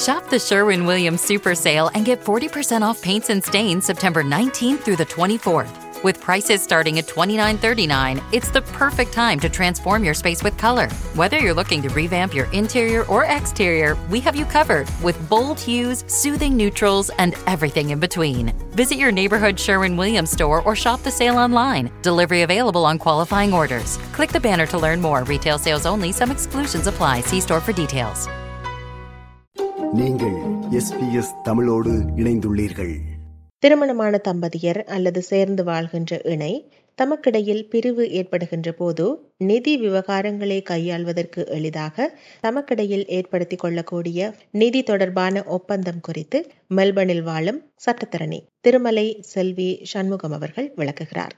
Shop the Sherwin Williams Super Sale and get 40% off paints and stains September 19th through the 24th. With prices starting at $29.39, it's the perfect time to transform your space with color. Whether you're looking to revamp your interior or exterior, we have you covered with bold hues, soothing neutrals, and everything in between. Visit your neighborhood Sherwin Williams store or shop the sale online. Delivery available on qualifying orders. Click the banner to learn more. Retail sales only, some exclusions apply. See store for details. நீங்கள் SBS தமிழோடு இணைந்துள்ளீர்கள் திருமணமான தம்பதியர் அல்லது சேர்ந்து வாழ்கின்ற இணை தமக்கிடையில் பிரிவு ஏற்படுகின்ற போது நிதி விவகாரங்களை கையாள்வதற்கு எளிதாக தமக்கிடையில் ஏற்படுத்திக் கொள்ளக்கூடிய நிதி தொடர்பான ஒப்பந்தம் குறித்து மெல்பர்னில் வாழும் சட்டத்தரணி திருமலை செல்வி சண்முகம் அவர்கள் விளக்குகிறார்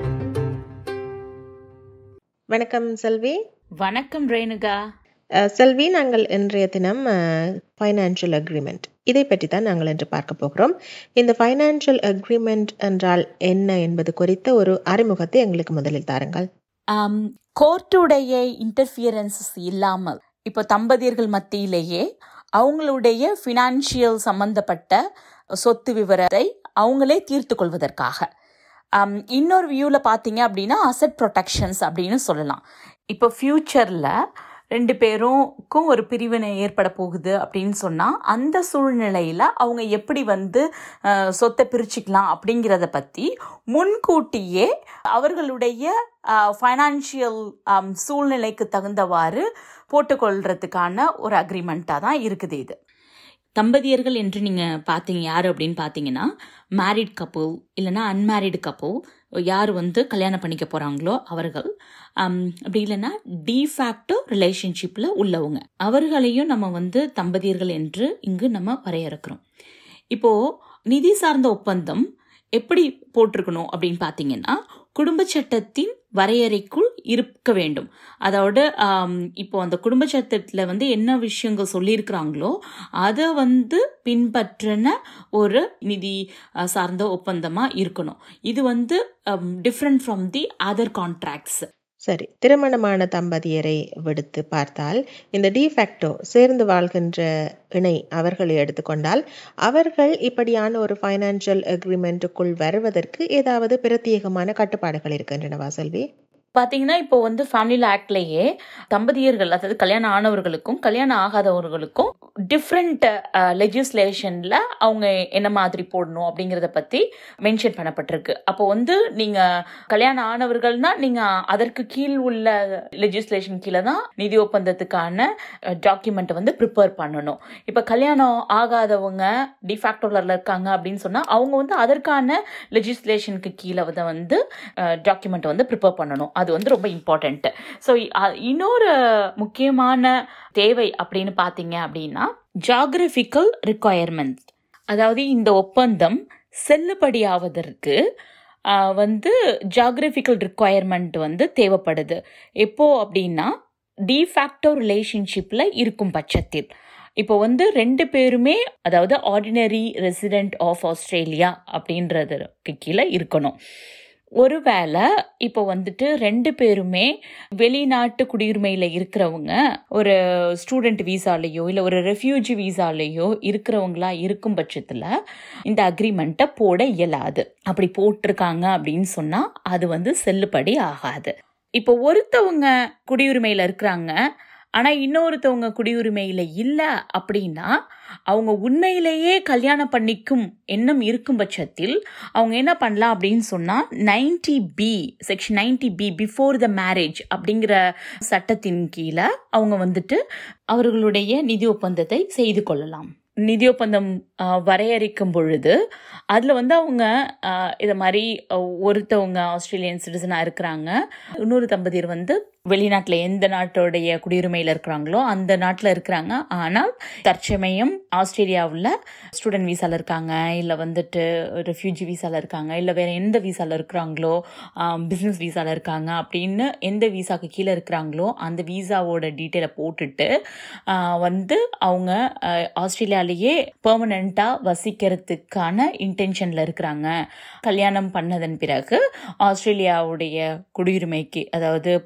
வணக்கம் செல்வி வணக்கம் ரேணுகா அஹ், செல்வி நாங்கள் இன்றைய தினம் ஃபைனான்சியல் அக்ரிமெண்ட் இதை பற்றி தான் நாங்கள் இன்று பார்க்க போகிறோம் இந்த ஃபைனான்சியல் அக்ரிமெண்ட் என்றால் என்ன என்பது குறித்த ஒரு அறிமுகத்தை எங்களுக்கு முதலில் தாருங்கள் ஆம், கோர்ட்டுடைய இன்டர்ஃபியரன்சஸ் இல்லாமல் இப்போ தம்பதியர்கள் மத்தியிலேயே அவங்களுடைய ஃபினான்ஷியல் சம்பந்தப்பட்ட சொத்து விவரத்தை அவங்களே தீர்த்து கொள்வதற்காக ஆம், இன்னொரு வியூவில் பார்த்தீங்க அப்படின்னா அசட் ப்ரொடெக்ஷன்ஸ் அப்படின்னு சொல்லலாம் இப்போ ஃப்யூச்சரில் ரெண்டு பேருக்கும் ஒரு பிரிவினை ஏற்பட போகுது அப்படின்னு சொன்னால் அந்த சூழ்நிலையில் அவங்க எப்படி வந்து அஹ், சொத்தை பிரிச்சுக்கலாம் அப்படிங்கிறத பற்றி முன்கூட்டியே அவர்களுடைய ஃபைனான்ஷியல் சூழ்நிலைக்கு தகுந்தவாறு போட்டுக்கொள்றதுக்கான ஒரு அக்ரிமெண்ட்டாக தான் இருக்குது இது தம்பதியர்கள் என்று நீங்கள் பார்த்தீங்க யார் அப்படின்னு பார்த்தீங்கன்னா மேரிட் கப்பல் இல்லைன்னா அன்மேரிடு கப்பல் யார் வந்து கல்யாணம் பண்ணிக்க போகிறாங்களோ அவர்கள் ஆம், அப்படி இல்லைன்னா டிஃபேக்டோ ரிலேஷன்ஷிப்பில் உள்ளவங்க அவர்களையும் நம்ம வந்து தம்பதியர்கள் என்று இங்கு நம்ம வரையறுக்கிறோம் இப்போது நிதி சார்ந்த ஒப்பந்தம் எப்படி போட்டிருக்கணும் அப்படின்னு பார்த்தீங்கன்னா குடும்ப சட்டத்தின் வரையறைக்குள் இருக்க வேண்டும் அதோட ஆம், இப்போ அந்த குடும்ப சட்டத்தில் வந்து என்ன விஷயங்கள் சொல்லியிருக்கிறாங்களோ அதை வந்து பின்பற்றின ஒரு நிதி அஹ், சார்ந்த ஒப்பந்தமாக இருக்கணும் இது வந்து different from the other contracts சரி திருமணமான தம்பதியரை விடுத்து பார்த்தால் இந்த டிஃபேக்டோ சேர்ந்து வாழ்கின்ற இணை அவர்களை எடுத்துக்கொண்டால் அவர்கள் இப்படியான ஒரு ஃபைனான்சியல் அக்ரிமெண்ட்டுக்குள் வருவதற்கு ஏதாவது பிரத்யேகமான கட்டுப்பாடுகள் இருக்கின்றனவா செல்வி பார்த்தீங்கன்னா இப்போ வந்து ஃபேமிலி ஆக்ட்லேயே தம்பதியர்கள் அதாவது கல்யாணம் ஆனவர்களுக்கும் கல்யாணம் ஆகாதவர்களுக்கும் டிஃப்ரெண்ட் லெஜிஸ்லேஷனில் அவங்க என்ன மாதிரி போடணும் அப்படிங்கிறத பற்றி மென்ஷன் பண்ணப்பட்டிருக்கு அப்போ வந்து நீங்கள் கல்யாணம் ஆனவர்கள்னா நீங்கள் அதற்கு கீழ் உள்ள லெஜிஸ்லேஷன் கீழே தான் நிதி ஒப்பந்தத்துக்கான டாக்குமெண்ட்டை வந்து ப்ரிப்பேர் பண்ணணும் இப்போ கல்யாணம் ஆகாதவங்க டிஃபேக்டோலரில் இருக்காங்க அப்படின்னு சொன்னால் அவங்க வந்து அதற்கான லெஜிஸ்லேஷனுக்கு கீழே வந்து வந்து டாக்குமெண்ட் வந்து ப்ரிப்பேர் பண்ணணும் அது வந்து ரொம்ப இம்பார்ட்டண்ட்டு ஸோ இன்னொரு முக்கியமான தேவை அப்படின்னு பார்த்தீங்க அப்படின்னா ஜாகிரபிக்கல் ரிக்குவயர்மெண்ட் அதாவது இந்த ஒப்பந்தம் செல்லுபடியாவதற்கு ஆஹ், வந்து ஜாகிரபிக்கல் ரிக்குவயர்மெண்ட் வந்து தேவைப்படுது எப்போ அப்படின்னா டிஃபேக்டோ ரிலேஷன்ஷிப்பில் இருக்கும் பட்சத்தில் இப்போ வந்து ரெண்டு பேருமே அதாவது ஆர்டினரி ரெசிடென்ட் ஆஃப் ஆஸ்திரேலியா அப்படின்றதுக்கு கீழே இருக்கணும் ஒருவேளை இப்போ வந்துட்டு ரெண்டு பேருமே வெளிநாட்டு குடியுரிமையில் இருக்கிறவங்க ஒரு ஸ்டூடெண்ட் வீசாலேயோ இல்லை ஒரு ரெஃப்யூஜி வீசாலேயோ இருக்கிறவங்களா இருக்கும் பட்சத்தில் இந்த அக்ரிமெண்ட்டை போட இயலாது அப்படி போட்டிருக்காங்க அப்படின்னு சொன்னால் அது வந்து செல்லுபடி ஆகாது இப்போ ஒருத்தவங்க குடியுரிமையில் இருக்கிறாங்க ஆனால் இன்னொருத்தவங்க குடியுரிமையில் இல்லை அப்படின்னா அவங்க உண்மையிலேயே கல்யாணம் பண்ணிக்கும் எண்ணம் இருக்கும் பட்சத்தில் அவங்க என்ன பண்ணலாம் அப்படின்னு சொன்னால் ninety B section ninety B before the marriage அப்படிங்கிற சட்டத்தின் கீழே அவங்க வந்துட்டு அவர்களுடைய நிதி ஒப்பந்தத்தை செய்து கொள்ளலாம் நிதி ஒப்பந்தம் ஆஹ், வரையறுக்கும் பொழுது அதில் வந்து அவங்க ஆஹ், இதை மாதிரி ஆஹ், ஒருத்தவங்க ஆஸ்திரேலியன் சிட்டிசனாக இருக்கிறாங்க இன்னொரு தம்பதியர் வந்து வெளிநாட்டில் எந்த நாட்டோடைய குடியுரிமையில் இருக்கிறாங்களோ அந்த நாட்டில் இருக்கிறாங்க ஆனால் தற்சமயம் ஆஸ்திரேலியாவில் ஸ்டூடெண்ட் வீசாவில் இருக்காங்க இல்லை வந்துட்டு ரெஃப்யூஜி வீசாவில் இருக்காங்க இல்லை வேறு எந்த வீசாவில் இருக்கிறாங்களோ பிஸ்னஸ் வீசாவில் இருக்காங்க அப்படின்னு எந்த வீசாக்கு கீழே இருக்கிறாங்களோ அந்த வீசாவோட டீட்டெயிலை போட்டுட்டு ஆஹ், வந்து அவங்க ஆஹ், ஆஸ்திரேலியாலேயே பெர்மனண்ட்டாக வசிக்கிறதுக்கான இன்டென்ஷனில் இருக்கிறாங்க கல்யாணம் பண்ணதன் பிறகு ஆஸ்திரேலியாவுடைய குடியுரிமைக்கு அதாவது பெர்மனெண்ட்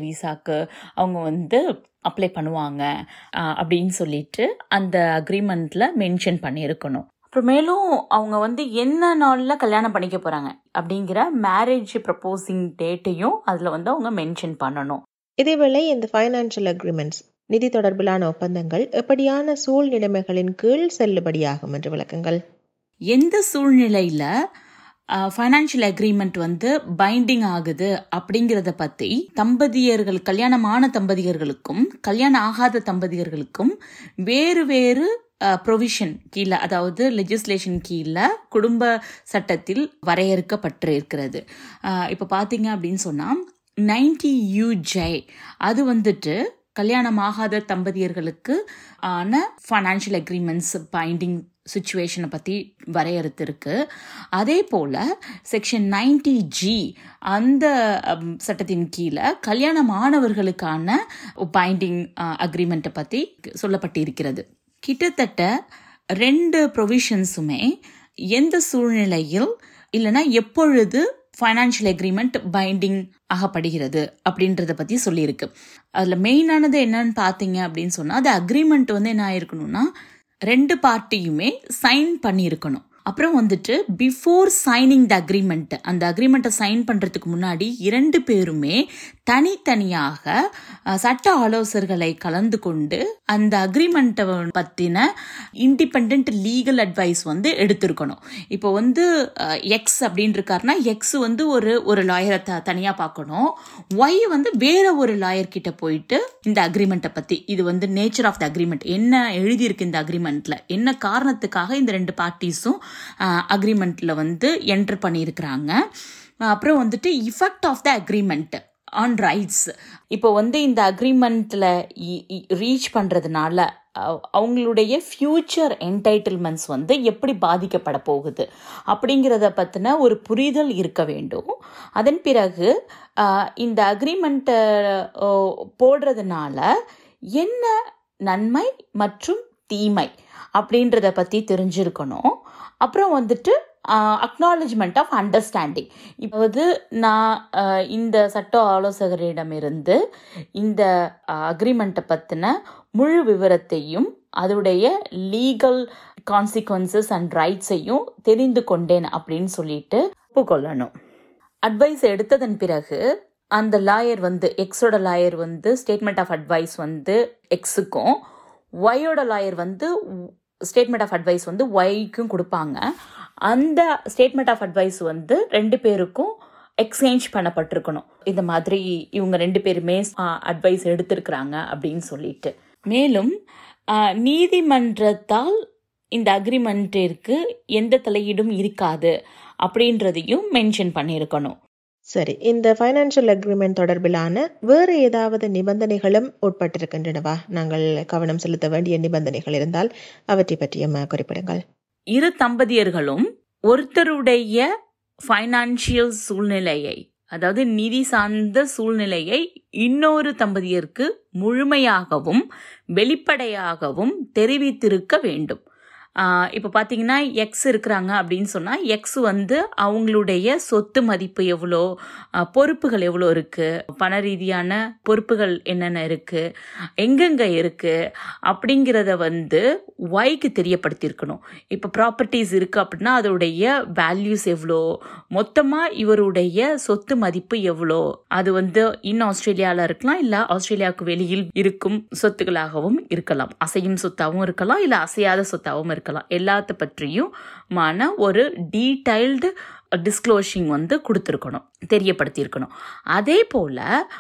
விசாக்கு அவங்க வந்து அப்ளை பண்ணுவாங்க ஆஹ் அப்படின்னு சொல்லிட்டு அந்த அக்ரிமெண்ட்ல மென்ஷன் பண்ணியிருக்கணும் அப்புறம் மேலும் அவங்க வந்து என்ன நாளில் கல்யாணம் பண்ணிக்க போறாங்க அப்படிங்கிற மேரேஜ் ப்ரப்போசிங் டேட்டையும் அதில் வந்து அவங்க மென்ஷன் பண்ணணும் இதேவேளை இந்த ஃபைனான்சியல் அக்ரிமெண்ட்ஸ் நிதி தொடர்பிலான ஒப்பந்தங்கள் எப்படியான சூழ்நிலைமைகளின் கீழ் செல்லுபடியாகும் என்று விளக்குங்கள் எந்த சூழ்நிலையில ஃபைனான்ஷியல் அக்ரிமெண்ட் வந்து பைண்டிங் ஆகுது அப்படிங்கிறத பத்தி தம்பதியர்கள் கல்யாணமான தம்பதியர்களுக்கும் கல்யாணம் ஆகாத தம்பதியர்களுக்கும் வேறு வேறு ப்ரொவிஷன் கீழே அதாவது லெஜிஸ்லேஷன் கீழே குடும்ப சட்டத்தில் வரையறுக்கப்பட்டு இருக்கிறது இப்போ பார்த்தீங்க அப்படின்னு சொன்னால் நைன்டி யூஜே அது வந்துட்டு கல்யாணமாகாத தம்பதியர்களுக்கு ஆன ஃபைனான்ஷியல் அக்ரிமெண்ட்ஸ் பைண்டிங் சுச்சுவேஷனை பற்றி வரையறுத்திருக்கு அதே போல் செக்ஷன் நைன்டி ஜி அந்த அம், சட்டத்தின் கீழே கல்யாணமானவர்களுக்கான பைண்டிங் அக்ரிமெண்ட்டை பற்றி சொல்லப்பட்டிருக்கிறது கிட்டத்தட்ட ரெண்டு ப்ரொவிஷன்ஸுமே எந்த சூழ்நிலையில் இல்லைன்னா எப்பொழுது ஃபைனான்ஷியல் அக்ரிமெண்ட் பைண்டிங் ஆகப்படுகிறது அப்படின்றத பற்றி சொல்லியிருக்கு அதில் மெயினானது என்னன்னு பார்த்தீங்க அப்படின்னு சொன்னால் அது அக்ரிமெண்ட் வந்து என்ன ஆயிருக்கணும்னா ரெண்டு பார்ட்டியுமே சைன் பண்ணியிருக்கணும் அப்புறம் வந்துட்டு பிஃபோர் சைனிங் த அக்ரிமெண்ட் அந்த அக்ரிமெண்ட்டை சைன் பண்ணுறதுக்கு முன்னாடி இரண்டு பேருமே தனித்தனியாக அஹ், சட்ட ஆலோசகர்களை கலந்து கொண்டு அந்த அக்ரிமெண்ட்டை பற்றின இண்டிபெண்ட் லீகல் அட்வைஸ் வந்து எடுத்திருக்கணும் இப்போ வந்து எக்ஸ் அப்படின்னு இருக்காருன்னா எக்ஸ் வந்து ஒரு ஒரு லாயரை த தனியாக பார்க்கணும் ஒய் வந்து வேற ஒரு லாயர் கிட்ட போயிட்டு இந்த அக்ரிமெண்ட்டை பற்றி இது வந்து நேச்சர் ஆஃப் த அக்ரிமெண்ட் என்ன எழுதியிருக்கு இந்த அக்ரிமெண்ட்டில் என்ன காரணத்துக்காக இந்த ரெண்டு பார்ட்டிஸும் அக்ரிமெண்ட்டில் வந்து என்டர் பண்ணியிருக்கிறாங்க அப்புறம் வந்துட்டு effect of the agreement on rights இப்போ வந்து இந்த அக்ரிமெண்ட்டில் ரீச் பண்ணுறதுனால அவங்களுடைய ஃப்யூச்சர் என்டைட்டில்மெண்ட்ஸ் வந்து எப்படி பாதிக்கப்பட போகுது அப்படிங்கிறத பற்றின ஒரு புரிதல் இருக்க வேண்டும் அதன் பிறகு அஹ், இந்த அக்ரிமெண்ட்டை போடுறதுனால என்ன நன்மை மற்றும் தீமை அப்படின்றத பற்றி தெரிஞ்சிருக்கணும் அப்புறம் வந்துட்டு அக்னாலஜ்மெண்ட் ஆஃப் அண்டர்ஸ்டாண்டிங் இப்போ வந்து நான் அஹ், இந்த சட்ட ஆலோசகரிடமிருந்து இந்த அக்ரிமெண்ட்டை பற்றின முழு விவரத்தையும் அதோடைய லீகல் கான்சிக்வன்சஸ் அண்ட் ரைட்ஸையும் தெரிந்து கொண்டேன் அப்படின்னு சொல்லிட்டு ஒப்புக்கொள்ளணும் அட்வைஸ் எடுத்ததன் பிறகு அந்த லாயர் வந்து எக்ஸோட லாயர் வந்து ஸ்டேட்மெண்ட் ஆஃப் அட்வைஸ் வந்து எக்ஸுக்கும் ஒய்யோட லாயர் வந்து ஸ்டேட்மெண்ட் ஆஃப் அட்வைஸ் வந்து ஒய்க்கும் கொடுப்பாங்க அந்த ஸ்டேட்மெண்ட் ஆஃப் அட்வைஸ் வந்து ரெண்டு பேருக்கும் எக்ஸ்சேஞ்ச் பண்ணப்பட்டிருக்கணும் இந்த மாதிரி இவங்க ரெண்டு பேருமே அட்வைஸ் எடுத்திருக்கிறாங்க அப்படின்னு சொல்லிட்டு மேலும் ஆஹ், நீதிமன்றத்தால் இந்த அக்ரிமெண்ட்டிற்கு எந்த தலையீடும் இருக்காது அப்படின்றதையும் மென்ஷன் பண்ணியிருக்கணும் சரி இந்த ஃபைனான்சியல் அக்ரிமெண்ட் தொடர்பிலான வேறு ஏதாவது நிபந்தனைகளும் உட்பட்டிருக்கின்றனவா நாங்கள் கவனம் செலுத்த வேண்டிய நிபந்தனைகள் இருந்தால் அவற்றை பற்றியும் அஹ், குறிப்பிடுங்கள் இரு தம்பதியர்களும் ஒருத்தருடைய ஃபைனான்சியல் சூழ்நிலையை அதாவது நிதி சார்ந்த சூழ்நிலையை இன்னொரு தம்பதியருக்கு முழுமையாகவும் வெளிப்படையாகவும் தெரிவித்திருக்க வேண்டும் ஆஹ் இப்போ பார்த்தீங்கன்னா எக்ஸ் இருக்கிறாங்க அப்படின்னு சொன்னால் எக்ஸ் வந்து அவங்களுடைய சொத்து மதிப்பு எவ்வளோ ஆஹ் பொறுப்புகள் எவ்வளோ இருக்குது பண ரீதியான பொறுப்புகள் என்னென்ன இருக்குது எங்கெங்கே இருக்குது அப்படிங்கிறத வந்து ஒய்க்கு தெரியப்படுத்தியிருக்கணும் இப்போ ப்ராப்பர்ட்டிஸ் இருக்குது அப்படின்னா அதோடைய வேல்யூஸ் எவ்வளோ மொத்தமாக இவருடைய சொத்து மதிப்பு எவ்வளோ அது வந்து இன்னும் ஆஸ்திரேலியாவில் இருக்கலாம் இல்லை ஆஸ்திரேலியாவுக்கு வெளியில் இருக்கும் சொத்துக்களாகவும் இருக்கலாம் அசையும் சொத்தாகவும் இருக்கலாம் இல்லை அசையாத சொத்தாகவும் இருக்கலாம் எல்லாத்த பற்றியும் மான ஒரு டீடைல்டு டிஸ்க்ளோஷிங் வந்து கொடுத்துருக்கணும் தெரியப்படுத்தியிருக்கணும் அதே போல்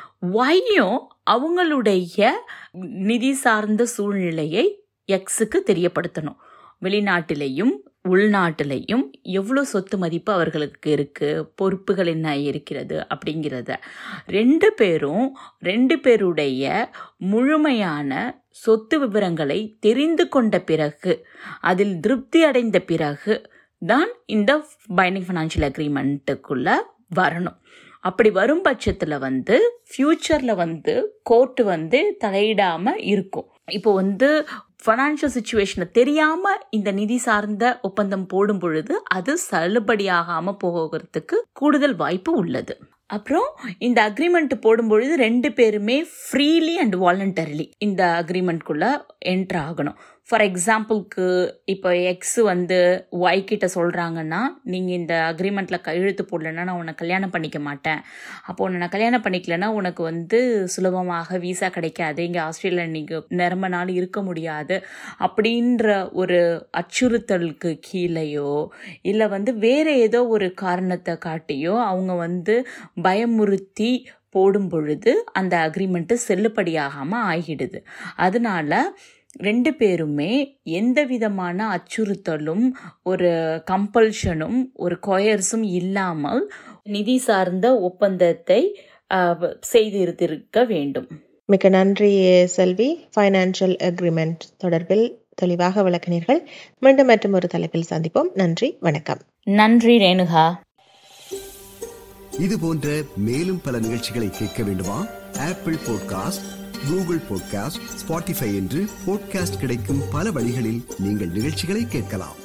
ஒய்யும் அவங்களுடைய நிதி சார்ந்த சூழ்நிலையை எக்ஸுக்கு தெரியப்படுத்தணும் வெளிநாட்டிலையும் உள்நாட்டிலையும் எவ்வளோ சொத்து மதிப்பு அவர்களுக்கு இருக்குது பொறுப்புகள் என்ன இருக்கிறது அப்படிங்கிறத ரெண்டு பேரும் ரெண்டு பேருடைய முழுமையான சொத்து விவரங்களை தெரிந்து கொண்ட பிறகு அதில் திருப்தி அடைந்த பிறகு தான் இந்த பைண்டிங் ஃபைனான்ஷியல் அக்ரிமெண்ட்டுக்குள்ள வரணும் அப்படி வரும் பட்சத்தில் வந்து ஃப்யூச்சரில் வந்து கோர்ட்டு வந்து தலையிடாமல் இருக்கும் இப்போ வந்து ஃபைனான்ஷியல் சுச்சுவேஷனை தெரியாமல் இந்த நிதி சார்ந்த ஒப்பந்தம் போடும் பொழுது அது செல்லுபடியாகாமல் போகிறதுக்கு கூடுதல் வாய்ப்பு உள்ளது அப்புறம் இந்த அக்ரிமெண்ட் போடும்பொழுது ரெண்டு பேருமே ஃப்ரீலி அண்ட் வாலண்டரிலி இந்த அக்ரிமெண்ட்குள்ளே என்ட்ரு ஆகணும் ஃபார் எக்ஸாம்பிளுக்கு இப்போ எக்ஸ் வந்து ஒய் கிட்ட சொல்கிறாங்கன்னா நீங்கள் இந்த அக்ரிமெண்ட்டில் கையெழுத்து போடலன்னா நான் உன்னை கல்யாணம் பண்ணிக்க மாட்டேன் அப்போ உன்னை நான் கல்யாணம் பண்ணிக்கலன்னா உனக்கு வந்து சுலபமாக வீசா கிடைக்காது இங்கே ஆஸ்திரேலியா நீங்கள் நிரம்ப நாள் இருக்க முடியாது அப்படின்ற ஒரு அச்சுறுத்தலுக்கு கீழேயோ இல்லை வந்து வேறு ஏதோ ஒரு காரணத்தை காட்டியோ அவங்க வந்து பயமுறுத்தி போடும் பொழுது அந்த அக்ரிமெண்ட்டு செல்லுபடியாகாமல் ஆகிடுது அதனால ரெண்டு பேருமே எந்த விதமான அச்சுறுத்தலும் ஒரு கம்பல்ஷனும் ஒரு கொயர்ஸும் இல்லாமல் நிதி சார்ந்த ஒப்பந்தத்தை செய்திருத்திருக்க வேண்டும் மிக நன்றி செல்வி ஃபைனான்சியல் அக்ரிமெண்ட் தொடர்பில் தெளிவாக விளக்கினீர்கள் மீண்டும் மற்றும் ஒரு தலைப்பில் சந்திப்போம் நன்றி வணக்கம் நன்றி ரேணுகா இது போன்ற மேலும் பல நிகழ்ச்சிகளை கேட்க வேண்டுமா Apple podcast Google podcast Spotify என்று பாட்காஸ்ட் கிடைக்கும் பல வழிகளில் நீங்கள் நிகழ்ச்சிகளை கேட்கலாம்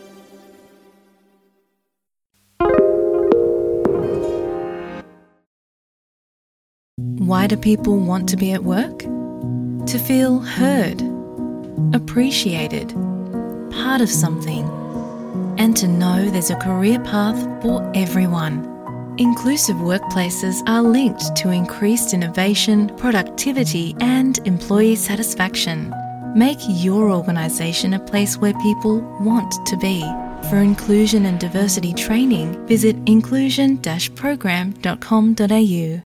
Why do people want to be at work? To feel heard, appreciated, part of something, and to know there's a career path for everyone. Inclusive workplaces are linked to increased innovation, productivity, and employee satisfaction. Make your organisation a place where people want to be. For inclusion and diversity training, visit inclusion program.com.au.